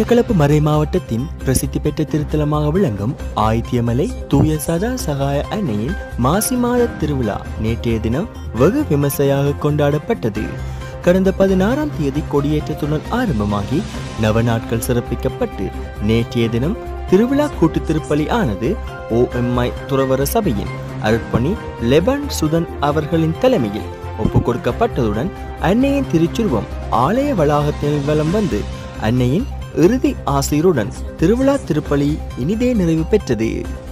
மட்டக்களப்பு மறை மாவட்டத்தின் பிரசித்தி பெற்ற திருத்தலமாக விளங்கும் ஆயித்தியமலை தூய சதா சகாய அன்னையின் மாசி மாத திருவிழா நேற்றைய தினம் வெகு விமர்சையாக கொண்டாடப்பட்டது கடந்த பதினாறாம் தேதி கொடியேற்றத்துடன் ஆரம்பமாகி நவ நாட்கள் சிறப்பிக்கப்பட்டு நேற்றைய தினம் திருவிழா கூட்டு திருப்பலி ஆனது ஓஎம்ஐ துறவர சபையின் அருட்பணி லெபன் சுதன் அவர்களின் தலைமையில் ஒப்புக் கொடுக்கப்பட்டதுடன் அன்னையின் திருச்சுருவம் ஆலய வளாகத்தில் வலம் வந்து அன்னையின் இறுதி ஆசையுடன் திருவிழா திருப்பலி இனிதே நிறைவு பெற்றது